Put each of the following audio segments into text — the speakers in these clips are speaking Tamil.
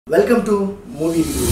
வெல்கம் டு மூவி ரிவ்யூ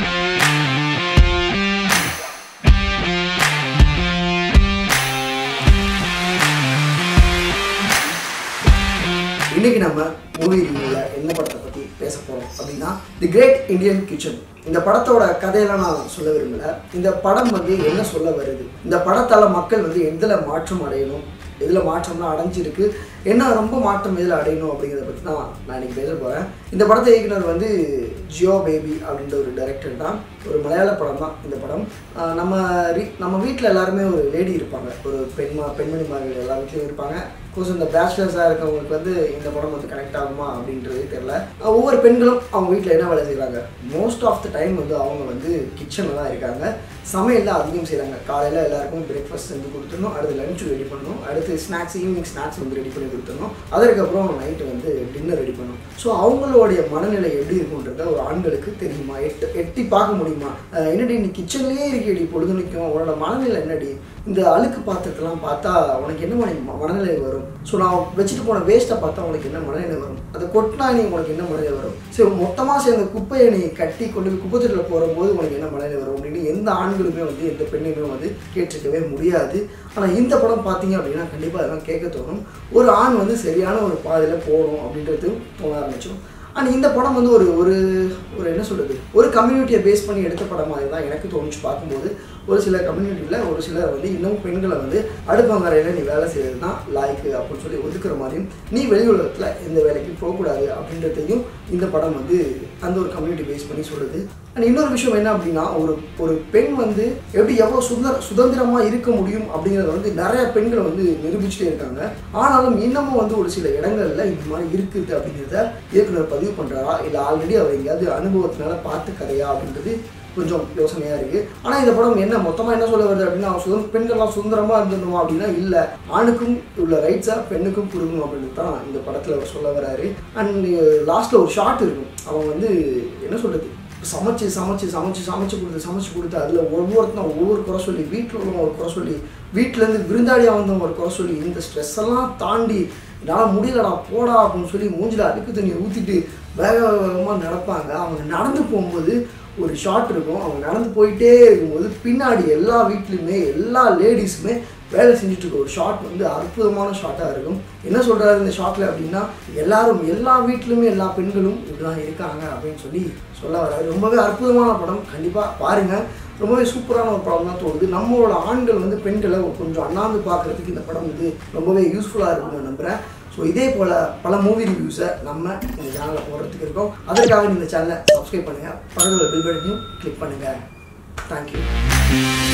இன்னைக்கு நம்ம மூவி ரிவ்யூவில் என்ன படத்தை பற்றி பேச போகிறோம் அப்படின்னா தி கிரேட் இந்தியன் கிச்சன் இந்த படத்தோட கதையெல்லாம் நான் சொல்ல விரும்பல இந்த படம் வந்து என்ன சொல்ல வருது இந்த படத்தால் மக்கள் வந்து எதில் மாற்றம் அடையணும் எதில் மாற்றம்லாம் அடைஞ்சிருக்கு என்ன ரொம்ப மாற்றம் எதில் அடையணும் அப்படிங்கிறத பற்றி தான் நான் இன்னைக்கு பேச போகிறேன் இந்த படத்தை இயக்குனர் வந்து ஜியோ பேபி அப்படின்ற ஒரு டைரக்டர் தான் ஒரு மலையாள படம் தான் இந்த படம் ஆஹ் நம்ம ரீ நம்ம வீட்டில் எல்லாருமே ஒரு லேடி இருப்பாங்க ஒரு பெண்மா பெண்மணிமார்கள் எல்லா வீட்லேயும் இருப்பாங்க கோர்ஸ் இந்த பேச்சுலர்ஸாக இருக்கவங்களுக்கு வந்து இந்த படம் வந்து கனெக்ட் ஆகுமா அப்படின்றது தெரியல ஆஹ் ஒவ்வொரு பெண்களும் அவங்க வீட்டில் என்ன வேலை செய்கிறாங்க மோஸ்ட் ஆஃப் த டைம் வந்து அவங்க வந்து கிச்சனில் தான் இருக்காங்க சமையல் தான் அதிகம் செய்கிறாங்க காலையில் எல்லாருக்கும் பிரேக்ஃபாஸ்ட் செஞ்சு கொடுத்துடணும் அடுத்து லஞ்ச் ரெடி பண்ணணும் அடுத்து ஸ்நாக்ஸ் ஈவினிங் ஸ்நாக்ஸ் வந்து ரெடி பண்ணி கொடுத்துடணும் அதற்கப்புறம் நைட்டு வந்து டின்னர் ரெடி பண்ணணும் ஸோ அவங்களுடைய மனநிலை எப்படி இருக்குன்றத ஒரு ஆண்களுக்கு தெரியுமா எட்டு எட்டி பார்க்க முடியுமா அஹ் என்னடி நீ கிச்சன்லேயே இருக்கேடி பொழுதுனிக்கும் உன்னோட மனநிலை என்னடி இந்த அழுக்கு பாத்திரத்தெல்லாம் பார்த்தா உனக்கு என்ன மன மனநிலை வரும் ஸோ நான் வச்சுட்டு போன வேஸ்ட்டை பார்த்தா உனக்கு என்ன மனநிலை வரும் அதை கொட்டினா நீ உனக்கு என்ன மனநிலை வரும் சரி மொத்தமாக சேர்ந்த குப்பையை நீ கட்டி கொண்டு போய் குப்பை தொட்டியில் போகும்போது உனக்கு என்ன மனநிலை வரும் அப்படின்னு எந்த ஆண்களுமே வந்து எந்த பெண்ணையுமே வந்து கேட்டிருக்கவே முடியாது ஆனால் இந்த படம் பார்த்தீங்க அப்படின்னா கண்டிப்பாக அதெல்லாம் கேட்க தோணும் ஒரு ஆண் வந்து சரியான ஒரு பாதையில் போகணும் அப்படின்றது தோண ஆரம்பிச்சிடும் அண்ட் இந்த படம் வந்து ஒரு ஒரு ஒரு என்ன சொல்கிறது ஒரு கம்யூனிட்டியை பேஸ் பண்ணி எடுத்த படம் மாதிரி தான் எனக்கு தோணுச்சு பார்க்கும்போது ஒரு சில கம்யூனிட்டியில் ஒரு சிலர் வந்து இன்னும் பெண்களை வந்து அடுப்பங்கரையில் நீ வேலை செய்கிறது தான் லாய்க்கு அப்படின்னு சொல்லி ஒதுக்குற மாதிரியும் நீ வெளி உலகத்தில் எந்த வேலைக்கு போகக்கூடாது அப்படின்றதையும் இந்த படம் வந்து அந்த ஒரு கம்யூனிட்டி பேஸ் பண்ணி சொல்லுது அண்ட் இன்னொரு விஷயம் என்ன அப்படின்னா ஒரு ஒரு பெண் வந்து எப்படி எவ்வளோ சுதந்திர சுதந்திரமாக இருக்க முடியும் அப்படிங்கிறத வந்து நிறைய பெண்களை வந்து நிரூபிச்சுட்டே இருக்காங்க ஆனாலும் இன்னமும் வந்து ஒரு சில இடங்கள்ல இந்த மாதிரி இருக்குது அப்படிங்கிறத இயக்குனர் பதிவு பண்ணுறாரா இல்லை ஆல்ரெடி அவர் எங்கேயாவது அனுபவத்தினால பார்த்து கதையா அப்படின்றது கொஞ்சம் யோசனையாக இருக்குது ஆனால் இந்த படம் என்ன மொத்தமாக என்ன சொல்ல வருது அப்படின்னா சுதந்திர பெண்கள்லாம் சுதந்திரமாக இருந்துடணுமா அப்படின்னா இல்லை ஆணுக்கும் உள்ள ரைட்ஸை பெண்ணுக்கும் கொடுக்கணும் அப்படின்னு தான் இந்த படத்தில் அவர் சொல்ல வராரு அண்ட் லாஸ்ட்டில் ஒரு ஷார்ட் இருக்கும் அவன் வந்து என்ன சொல்கிறது சமைச்சு சமைச்சு சமைச்சு சமைச்சு கொடுத்து சமைச்சு கொடுத்து அதில் ஒவ்வொருத்தனும் ஒவ்வொரு குறை சொல்லி வீட்டில் உள்ளவங்க ஒரு குறை சொல்லி வீட்டிலேருந்து விருந்தாளியாக வந்தவங்க ஒரு குறை சொல்லி இந்த ஸ்ட்ரெஸ் எல்லாம் தாண்டி என்னால் முடியலடா போடா அப்படின்னு சொல்லி மூஞ்சில் அழுக்கு தண்ணியை ஊற்றிட்டு வேக வேகமாக நடப்பாங்க அவங்க நடந்து போகும்போது ஒரு ஷாட் இருக்கும் அவங்க நடந்து போயிட்டே இருக்கும்போது பின்னாடி எல்லா வீட்லேயுமே எல்லா லேடிஸுமே வேலை செஞ்சுட்டு இருக்க ஒரு ஷாட் வந்து அற்புதமான ஷாட்டாக இருக்கும் என்ன சொல்கிறாரு இந்த ஷாட்டில் அப்படின்னா எல்லாரும் எல்லா வீட்லையுமே எல்லா பெண்களும் இப்படிதான் இருக்காங்க அப்படின்னு சொல்லி சொல்ல வராது ரொம்பவே அற்புதமான படம் கண்டிப்பாக பாருங்கள் ரொம்பவே சூப்பரான ஒரு படம் தான் தோணுது நம்மளோட ஆண்கள் வந்து பெண்களை கொஞ்சம் அண்ணாந்து பார்க்குறதுக்கு இந்த படம் வந்து ரொம்பவே யூஸ்ஃபுல்லாக இருக்கும்னு நம்புகிறேன் ஸோ இதே போல் பல மூவி ரிவ்யூஸை நம்ம இந்த சேனலில் போடுறதுக்கு இருக்கோம் அதற்காக இந்த சேனலை சப்ஸ்கிரைப் பண்ணுங்கள் பக்கத்தில் பில் பட்டனையும் கிளிக் பண்ணுங்கள் தேங்க்யூ